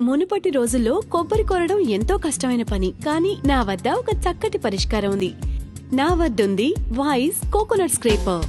మునుపటి రోజుల్లో కొబ్బరి కొరడం ఎంతో కష్టమైన పని కానీ నా వద్ద ఒక చక్కటి పరిష్కారం ఉంది నా వద్దుంది వాయిస్ కోకోనట్ స్క్రేపర్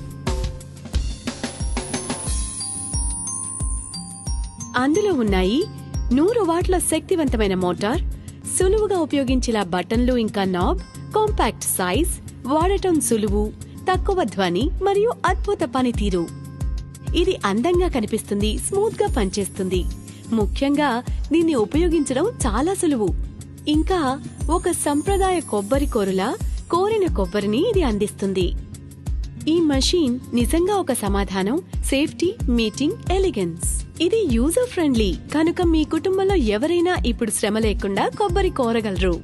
అందులో ఉన్నాయి నూరు వాట్ల శక్తివంతమైన మోటార్ సులువుగా ఉపయోగించేలా బటన్లు ఇంకా నాబ్ కాంపాక్ట్ సైజ్ వాడటం సులువు తక్కువ ధ్వని మరియు అద్భుత పనితీరు ఇది అందంగా కనిపిస్తుంది స్మూత్ గా పనిచేస్తుంది ముఖ్యంగా దీన్ని ఉపయోగించడం చాలా సులువు ఇంకా ఒక సంప్రదాయ కొబ్బరి కోరులా కోరిన కొబ్బరిని ఇది అందిస్తుంది ఈ మషీన్ నిజంగా ఒక సమాధానం సేఫ్టీ మీటింగ్ ఎలిగెన్స్ ఇది యూజర్ ఫ్రెండ్లీ కనుక మీ కుటుంబంలో ఎవరైనా ఇప్పుడు శ్రమ లేకుండా కొబ్బరి కోరగలరు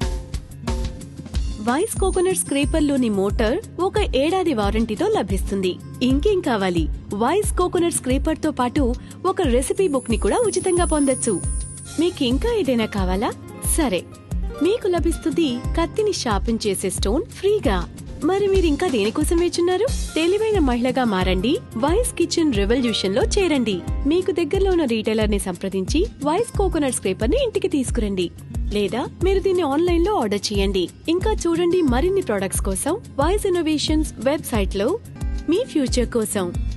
వైస్ కోకోనట్ స్క్రేపర్లోని మోటార్ ఒక ఏడాది వారంటీతో లభిస్తుంది ఇంకేం కావాలి వైస్ కోకోనట్ స్క్రేపర్ తో పాటు ఒక రెసిపీ బుక్ ని కూడా ఉచితంగా పొందొచ్చు మీకు ఇంకా ఏదైనా కావాలా సరే మీకు లభిస్తుంది కత్తిని షార్పెన్ చేసే స్టోన్ ఫ్రీగా మరి మీరు ఇంకా దేనికోసం వేచున్నారు తెలివైన మహిళగా మారండి వైస్ కిచెన్ రెవల్యూషన్ లో చేరండి మీకు దగ్గరలో ఉన్న రీటైలర్ ని సంప్రదించి వైస్ కోకోనట్ స్క్రేపర్ ని ఇంటికి తీసుకురండి లేదా మీరు దీన్ని ఆన్లైన్ లో ఆర్డర్ చేయండి ఇంకా చూడండి మరిన్ని ప్రొడక్ట్స్ కోసం వైస్ ఇన్నోవేషన్స్ వెబ్సైట్ లో మీ ఫ్యూచర్ కోసం